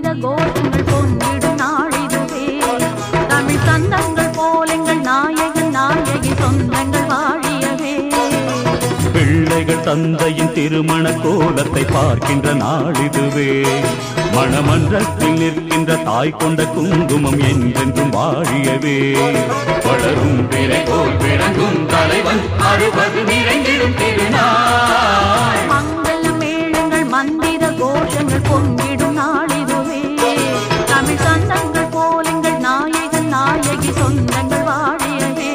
மந்திர கோஷங்கள் பொங்கிடும் நாளிதுவே தமிழ் சந்தங்கள் போலெங்கள் நாயகன் நாயகி சொந்தங்கள் வாழியவே பிள்ளைகள் தந்தையின் திருமண கோலத்தை பார்க்கின்ற நாளிதுவே மணமன்றத்தில் நிற்கின்ற தாய் கொண்ட குங்குமம் என்றென்றும் வாழியவே வளரும் பிறை போல் விளங்கும் தலைவன் அறுபது நிறைந்திடும் திருநாள் மங்கள மேளங்கள் மந்திர கோஷங்கள் பொங்கிடும் நாளிதுவே தமிழ் சந்தங்கள் போலெங்கள் நாயகன் நாயகி சொந்தங்கள் வாழியவே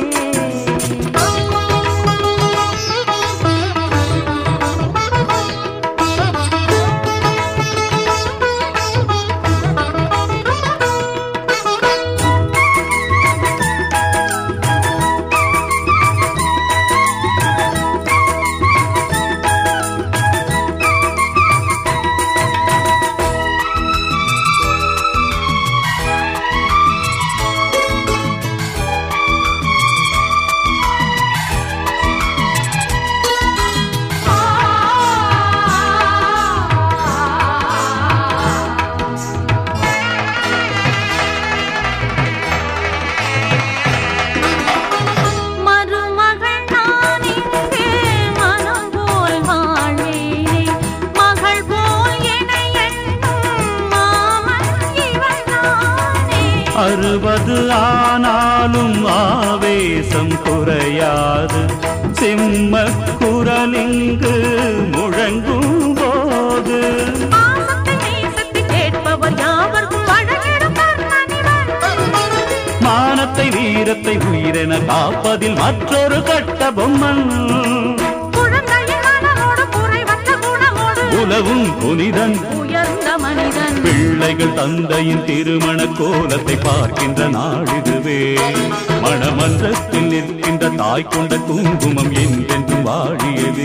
மருமகள் நான் இங்கே மனம் போல் வாழ்வேனே மகள் போல் என்னை எண்ணும் மாமன் இவள் நானே அறுபது ஆனாலும் ஆவேசம் குறையாது சிம்ம குரலிங்கு முழங்கும் போது பாசத்தை நேசத்தை கேட்பவர் யாவர்க்கும் வழங்கிடும் கர்ணன் இவன். மானத்தை வீரத்தை உயிரென காப்பதில் மற்றொரு கட்ட பொம்மன் குழந்தையின் மனமோடு குறைவற்ற குணமோடு உலவும் புனிதன் உயர்ந்த மனிதன் பிள்ளைகள் தந்தையின் திருமண கோலத்தை பார்க்கின்ற நாளிதுவே மணமன்றத்தில் நிற்கின்ற தாய் கொண்ட குங்குமம் என்றென்றும் வாழியவே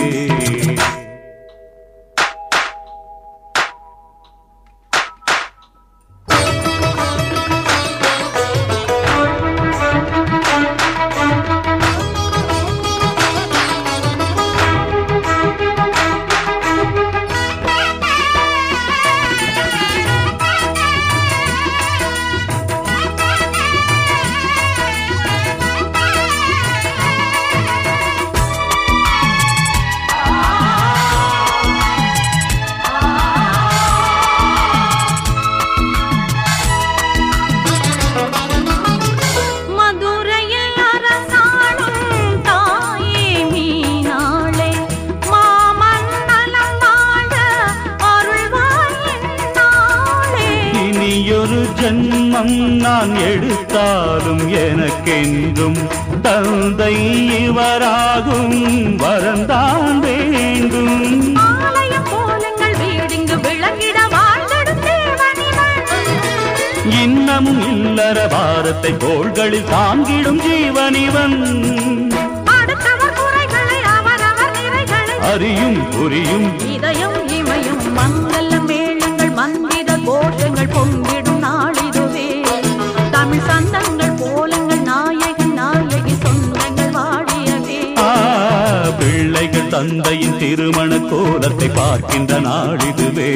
மதுரையில் அரசாளும் தாயே மீனாளே மாமன் நலம் வாழ அருள்வாய் என்னாளே இனியொரு ஜென்மம் நான் எடுத்தாலும் எனக்கென்றும் தந்தை இவராகும் வரந்தான் வேண்டும் ஆலயம் போலங்கள் வீடிங்கு விளங்கிட வாழ்ந்திடும் தேவனிவன் இன்னமும் இல்லற பாரத்தை கோள்களில் தாங்கிடும் ஜீவனிவன் அடுத்தவர் குறைகளை அவரவர் நிறைகளை அறியும் புரியும் இதயம் இமையும் மங்கள மேளங்கள் மந்திர கோஷங்கள் பொங்கிடும் நாளிதுவே தமிழ் சந்தங்கள் போலங்கள் நாயகன் நாயகி சொந்தங்கள் வாழியவே ஆ, பிள்ளைகள் தந்தையின் திருமண கோலத்தை பார்க்கின்ற நாளிதுவே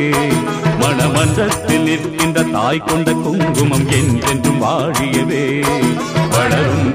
மணமன்றத்தில் நிற்கின்ற தாய் கொண்ட குங்குமம் என்றென்றும் வாழியவே வளரும்